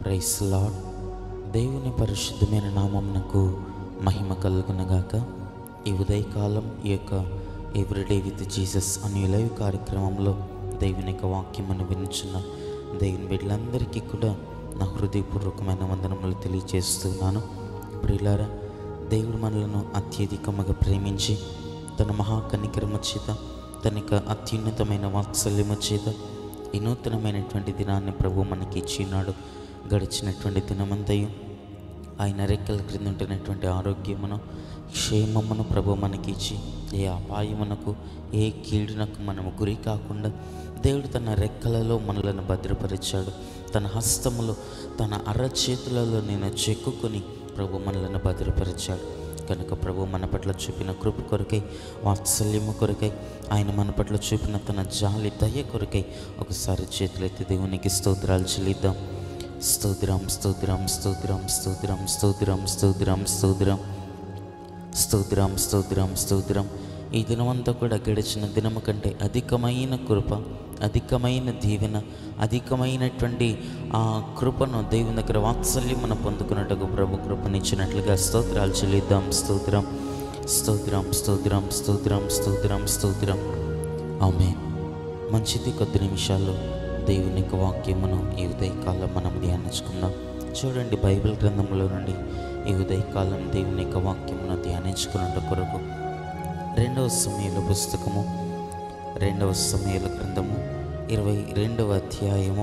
price lord దేవుని పరిశుద్ధమైన నామమునకు మహిమ కలుగునగాక ఈ ఉదయకాలం ఈ యొక్క ఎవ్రీడే విత్ జీసస్ అనే లైవ్ కార్యక్రమంలో దేవుని యొక్క వాక్యమును వినుచున్న దేవుని బిడ్డలందరికీ కూడా నా హృదయపూర్వకమైన వందనములు తెలియజేస్తున్నాను ప్రియులారా దేవుడు మనలను అత్యధికముగా ప్రేమించి తన మహాకనికరమ చేత తన యొక్క అత్యున్నతమైన వాత్సల్యము చేత ఈ నూతనమైనటువంటి దినాన్ని ప్రభు మనకి ఇచ్చినాడు గడిచినటువంటి దినమంతయు ఆయన రెక్కల క్రింద ఉంటున్నటువంటి ఆరోగ్యమును క్షేమమును ప్రభు మనకి ఇచ్చి ఏ అపాయమునకు ఏ కీడునకు మనము గురి కాకుండా దేవుడు తన రెక్కలలో మనలను భద్రపరిచాడు తన హస్తములో తన అరచేతులలో నేను చెక్కుకొని ప్రభు మనలను భద్రపరిచాడు కనుక ప్రభు మన పట్ల చూపిన కృప కొరకై వాత్సల్యము కొరకై ఆయన మన పట్ల చూపిన తన జాలి దయ కొరకై ఒకసారి చేతులెత్తి దేవునికి స్తోత్రాలు చెల్లిద్దాం స్తోత్రం స్తోత్రం స్తోత్రం స్తోత్రం స్తోత్రం స్తోత్రం స్తోత్రం స్తోత్రం స్తోత్రం స్తోత్రం ఈ దినమంతా కూడా గడిచిన దినము కంటే అధికమైన కృప అధికమైన దీవెన అధికమైనటువంటి ఆ కృపను దేవుని దగ్గర వాత్సల్యం మనం పొందుకున్నట్టుకు ప్రభు కృపనిచ్చినట్లుగా స్తోత్రాలు చెల్లిద్దాం స్తోత్రం స్తోత్రం స్తోత్రం స్తోత్రం స్తోత్రం స్తోత్రం ఆమె మంచిది కొద్ది నిమిషాల్లో దేవుని యొక్క వాక్యమును ఈ ఉదయకాలం మనం ధ్యానించుకుందాం చూడండి బైబిల్ గ్రంథంలో నుండి ఈ ఉదయకాలం దేవుని యొక్క వాక్యమును ధ్యానించుకున్నట్టు కొరకు రెండవ సమయాల పుస్తకము రెండవ సమయాల గ్రంథము ఇరవై రెండవ అధ్యాయము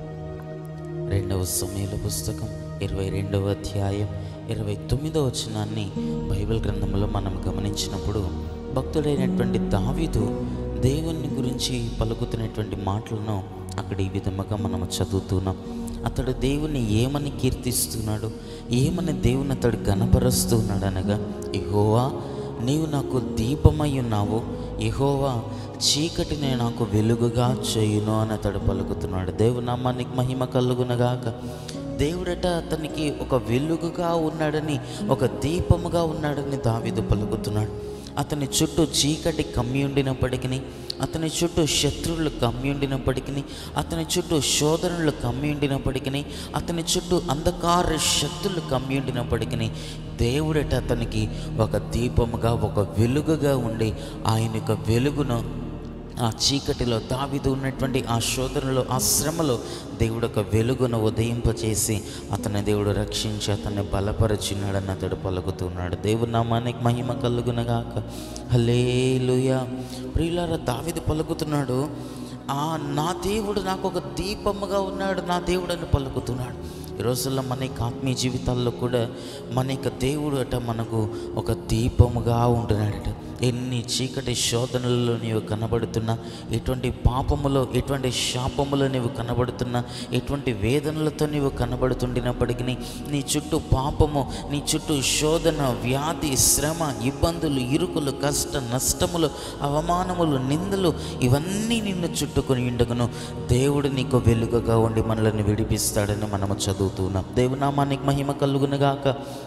రెండవ సమయాల పుస్తకం ఇరవై రెండవ అధ్యాయం ఇరవై తొమ్మిదవ వచనాన్ని బైబిల్ గ్రంథంలో మనం గమనించినప్పుడు భక్తుడైనటువంటి దావీదు దేవుని గురించి పలుకుతున్నటువంటి మాటలను అక్కడ ఈ విధముగా మనం చదువుతున్నాం అతడు దేవుని ఏమని కీర్తిస్తున్నాడు ఏమని దేవుని అతడు గణపరుస్తున్నాడు అనగా ఇహోవా నీవు నాకు దీపమై ఉన్నావు యహోవా చీకటిని నాకు వెలుగుగా చేయును అని అతడు పలుకుతున్నాడు దేవుని నామానికి మహిమ కలుగునగాక దేవుడట అతనికి ఒక వెలుగుగా ఉన్నాడని ఒక దీపముగా ఉన్నాడని దావీదు పలుకుతున్నాడు అతని చుట్టూ చీకటి కమ్మి ఉండినప్పటికీ అతని చుట్టూ శత్రువులు కమ్మి ఉండినప్పటికీ అతని చుట్టూ శోధనలు కమ్మి ఉండినప్పటికీ అతని చుట్టూ అంధకార శక్తులు కమ్మి ఉండినప్పటికీ దేవుడట అతనికి ఒక దీపముగా ఒక వెలుగుగా ఉండి ఆయన యొక్క వెలుగును ఆ చీకటిలో దావిదు ఉన్నటువంటి ఆ శోధనలో ఆ శ్రమలో దేవుడు ఒక వెలుగును ఉదయింపచేసి అతని దేవుడు రక్షించి అతన్ని బలపరచున్నాడని అతడు పలుకుతున్నాడు దేవుడు నామానికి మహిమ కలుగునగాక హలేలుయా ప్రియులారా దావిదు పలుకుతున్నాడు ఆ నా దేవుడు నాకు ఒక దీపముగా ఉన్నాడు నా దేవుడు అని పలుకుతున్నాడు ఈ రోజుల్లో మన యొక్క ఆత్మీయ జీవితాల్లో కూడా మన యొక్క దేవుడు అట మనకు ఒక దీపముగా ఉంటున్నాడట ఎన్ని చీకటి శోధనలలో నీవు కనబడుతున్నా ఎటువంటి పాపములో ఎటువంటి శాపములో నీవు కనబడుతున్నా ఎటువంటి వేదనలతో నీవు కనబడుతుండినప్పటికీ నీ చుట్టూ పాపము నీ చుట్టూ శోధన వ్యాధి శ్రమ ఇబ్బందులు ఇరుకులు కష్ట నష్టములు అవమానములు నిందలు ఇవన్నీ నిన్ను చుట్టుకొని ఉండగను దేవుడు నీకు వెలుగుగా ఉండి మనల్ని విడిపిస్తాడని మనము చదువుతున్నాం దేవునామానికి మహిమ కలుగునుగాక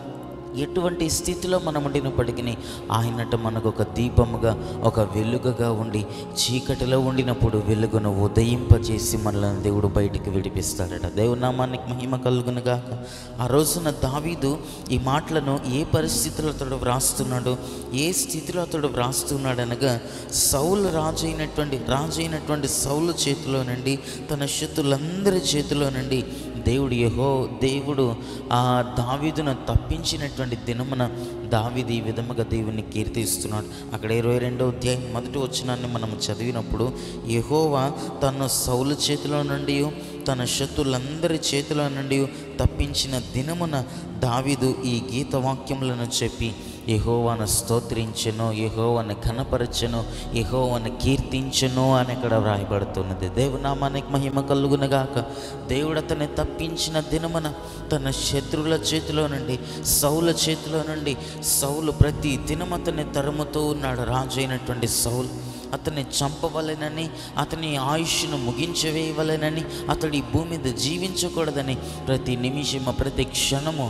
ఎటువంటి స్థితిలో మనం ఉండినప్పటికీ ఆయనట మనకు ఒక దీపముగా ఒక వెలుగుగా ఉండి చీకటిలో ఉండినప్పుడు వెలుగును ఉదయింపజేసి మనల్ని దేవుడు బయటికి విడిపిస్తాడట దేవునామానికి మహిమ కలుగునుగాక ఆ రోజున దావీదు ఈ మాటలను ఏ పరిస్థితిలో అతడు వ్రాస్తున్నాడు ఏ స్థితిలో అతడు వ్రాస్తున్నాడు అనగా సౌలు రాజు అయినటువంటి రాజు అయినటువంటి సౌలు చేతిలో నుండి తన శత్రులందరి చేతిలో నుండి దేవుడు యహో దేవుడు ఆ దావీదును తప్పించినటువంటి దినమున దావీది ఈ విధముగా దేవుని కీర్తిస్తున్నాడు అక్కడ ఇరవై రెండవ అధ్యాయం మొదటి వచ్చినాన్ని మనం చదివినప్పుడు యహోవా తను సౌలు చేతిలో నుండి తన శత్రులందరి చేతిలో నుండి తప్పించిన దినమున దావీదు ఈ గీత వాక్యములను చెప్పి యహోవాను స్తోత్రించెను యహోవాను ఘనపరచెను యహోవాను కీర్తించెను అని ఇక్కడ వ్రాయబడుతున్నది దేవునామానికి మహిమ కలుగునగాక దేవుడు అతన్ని తప్పించిన దినమున తన శత్రువుల చేతిలో నుండి సౌల చేతిలో నుండి సౌలు ప్రతి దినం అతన్ని తరుముతూ ఉన్నాడు రాజు అయినటువంటి సౌలు అతన్ని చంపవలెనని అతని ఆయుష్ను ముగించవేయవలెనని అతడు ఈ భూమి మీద జీవించకూడదని ప్రతి నిమిషము ప్రతి క్షణము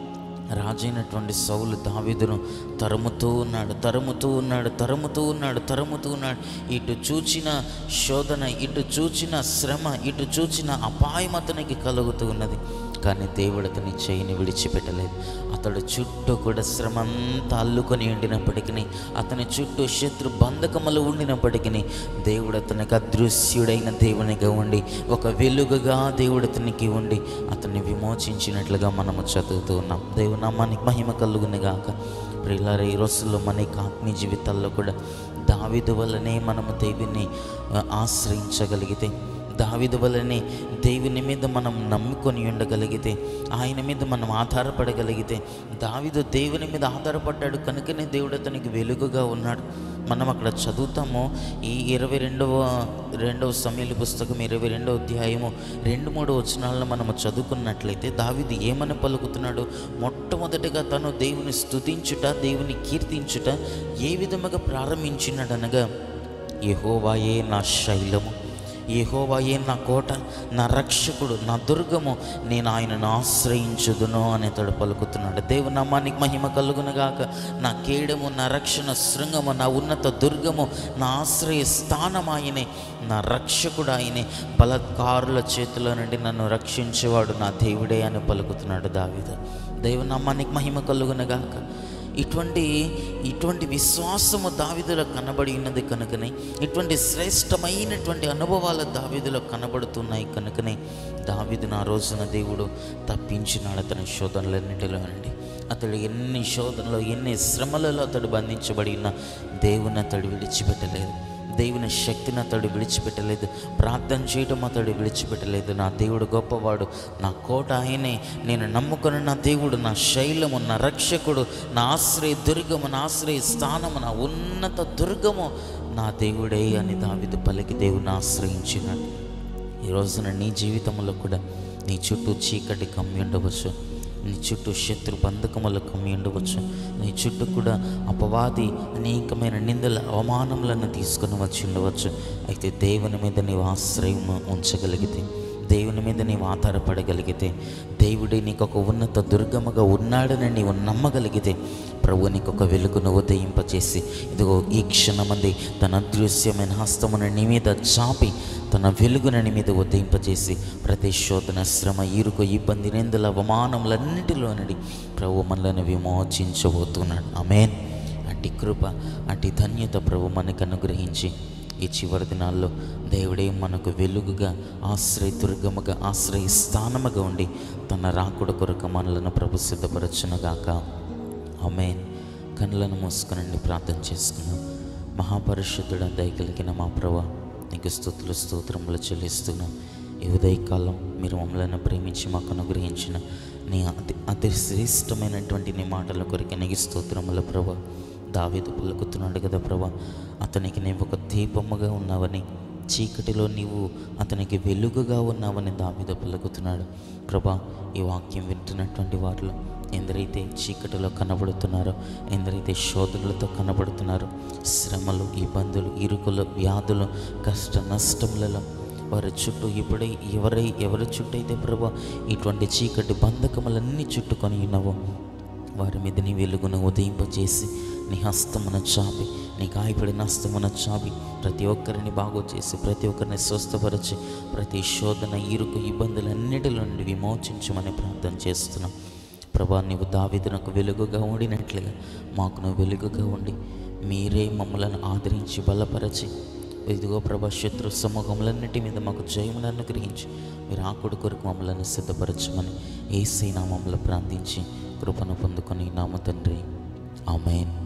రాజైనటువంటి సౌలు దావీదును తరుముతూ ఉన్నాడు తరుముతూ ఉన్నాడు తరుముతూ ఉన్నాడు తరుముతూ ఉన్నాడు ఇటు చూచిన శోధన ఇటు చూచిన శ్రమ ఇటు చూచిన అపాయం అతనికి కలుగుతూ ఉన్నది కానీ దేవుడు అతని చేయిని విడిచిపెట్టలేదు అతడు చుట్టూ కూడా శ్రమంతా అల్లుకొని ఉండినప్పటికీ అతని చుట్టూ శత్రు బంధకములు ఉండినప్పటికీ దేవుడు అతనికి అదృశ్యుడైన దేవునిగా ఉండి ఒక వెలుగుగా దేవుడు అతనికి ఉండి అతన్ని విమోచించినట్లుగా మనము చదువుతూ ఉన్నాం దేవుడు నామానికి మహిమ కలుగుని గాక ప్రియులారా ఈ రోజుల్లో మన యొక్క ఆత్మీయ జీవితాల్లో కూడా దావిదు వల్లనే మనము దేవుని ఆ, ఆశ్రయించగలిగితే దావిదు వల్లనే దేవుని మీద మనం నమ్ముకొని ఉండగలిగితే ఆయన మీద మనం ఆధారపడగలిగితే దావిదు దేవుని మీద ఆధారపడ్డాడు కనుకనే దేవుడు అతనికి వెలుగుగా ఉన్నాడు మనం అక్కడ చదువుతాము ఈ ఇరవై రెండవ రెండవ సమయాల పుస్తకం ఇరవై రెండవ అధ్యాయము రెండు మూడు వచనాలను మనము చదువుకున్నట్లయితే దావిదు ఏమని పలుకుతున్నాడు మొట్టమొదటిగా తను దేవుని స్తుతించుట దేవుని కీర్తించుట ఏ విధముగా ప్రారంభించినాడనగా యెహోవాయే నా శైలము యెహోవాయే నా కోట నా రక్షకుడు నా దుర్గము నేను ఆయనను ఆశ్రయించుదును అని అతడు పలుకుతున్నాడు దేవు నామానికి మహిమ కలుగునగాక నా కేడము నా రక్షణ శృంగము నా ఉన్నత దుర్గము నా ఆశ్రయ స్థానం ఆయనే నా రక్షకుడు ఆయనే బలత్కారుల చేతిలో నుండి నన్ను రక్షించేవాడు నా దేవుడే అని పలుకుతున్నాడు దావిదు దేవనామానికి మహిమ కలుగునగాక ఇటువంటి ఇటువంటి విశ్వాసము దావిదులో కనబడి ఉన్నది కనుకనే ఇటువంటి శ్రేష్టమైనటువంటి అనుభవాలు దావిదులో కనబడుతున్నాయి కనుకనే దావిదును ఆ రోజున దేవుడు తప్పించినాడు అతని శోధనలన్నిటిలో నుండి అతడు ఎన్ని శోధనలో ఎన్ని శ్రమలలో అతడు బంధించబడి ఉన్న దేవుని అతడు విడిచిపెట్టలేదు దేవుని శక్తిని అతడు విడిచిపెట్టలేదు ప్రార్థన చేయడం అతడు విడిచిపెట్టలేదు నా దేవుడు గొప్పవాడు నా కోట ఆయనే నేను నమ్ముకున్న నా దేవుడు నా శైలము నా రక్షకుడు నా ఆశ్రయ దుర్గము నా ఆశ్రయ స్థానము నా ఉన్నత దుర్గము నా దేవుడే అని దావిదు పలికి దేవుని ఆశ్రయించినాడు ఈ రోజున నీ జీవితంలో కూడా నీ చుట్టూ చీకటి కమ్మి ఉండవచ్చు నీ చుట్టూ శత్రు బంధకములు కమ్మి ఉండవచ్చు నీ చుట్టూ కూడా అపవాది అనేకమైన నిందల అవమానములను తీసుకొని వచ్చి ఉండవచ్చు అయితే దేవుని మీద నీవు ఆశ్రయం ఉంచగలిగితే దేవుని మీద నీవు ఆధారపడగలిగితే దేవుడే నీకు ఒక ఉన్నత దుర్గముగా ఉన్నాడని నీవు నమ్మగలిగితే ప్రభు నీకు ఒక వెలుగును ఉదయింపచేసి ఇదిగో ఈ క్షణమంది తన అదృశ్యమైన హస్తమును నీ మీద చాపి తన వెలుగును నీ మీద ఉదయింపచేసి ప్రతి శోధన శ్రమ ఇరుకు ఇబ్బంది నిందల అవమానములన్నిటిలో నుండి ప్రభు మనలను విమోచించబోతున్నాడు ఆమెన్ అట్టి కృప అట్టి ధన్యత ప్రభు మనకు అనుగ్రహించి ఈ చివరి దినాల్లో దేవుడే మనకు వెలుగుగా ఆశ్రయ దుర్గముగా ఆశ్రయ స్థానముగా ఉండి తన రాకుడ కొరకు మనలను ప్రభు సిద్ధపరచునుగాక ఆమెన్ కనులను మూసుకునండి ప్రార్థన చేసుకున్నాం మహాపరిశుద్ధుడ దయగలిగిన మా ప్రభా నీకు స్థుతులు స్తోత్రములు చెల్లిస్తున్నాం ఈ ఉదయకాలం మీరు మమ్మల్ని ప్రేమించి మాకు అనుగ్రహించిన నీ అతి అతి శ్రేష్టమైనటువంటి నీ మాటల కొరకు నీకు స్తోత్రముల ప్రభా దావీదు పలుకుతున్నాడు కదా ప్రభా అతనికి నీవు ఒక దీపముగా ఉన్నావని చీకటిలో నీవు అతనికి వెలుగుగా ఉన్నావని దావీదు పలుకుతున్నాడు ప్రభా ఈ వాక్యం వింటున్నటువంటి వారిలో ఎందరైతే చీకటిలో కనబడుతున్నారో ఎందరైతే శోధనలతో కనబడుతున్నారో శ్రమలు ఇబ్బందులు ఇరుకులు వ్యాధులు కష్ట నష్టములలో వారి చుట్టూ ఇప్పుడే ఎవరై ఎవరి చుట్టూ అయితే ప్రభా ఇటువంటి చీకటి బంధకములన్నీ చుట్టుకొని ఉన్నావో వారి మీద నీ వెలుగును ఉదయింపచేసి నీ హస్తమున చాపి నీ గాయపడిన హస్తమున చాపి ప్రతి ఒక్కరిని బాగు చేసి ప్రతి ఒక్కరిని స్వస్థపరిచి ప్రతి శోధన ఇరుకు ఇబ్బందులన్నిటిలో నుండి విమోచించమని ప్రార్థన చేస్తున్నాం ప్రభా నీవు దావిదునకు వెలుగుగా ఉండినట్లుగా మాకు నువ్వు వెలుగుగా ఉండి మీరే మమ్మల్ని ఆదరించి బలపరచి ఇదిగో ప్రభా శత్రు సమూహములన్నిటి మీద మాకు జయములను అనుగ్రహించి మీరు ఆ కొడు కొరకు మమ్మల్ని సిద్ధపరచమని ఏసై నామంలో ప్రార్థించి కృపను పొందుకొని నామ తండ్రి ఆమెన్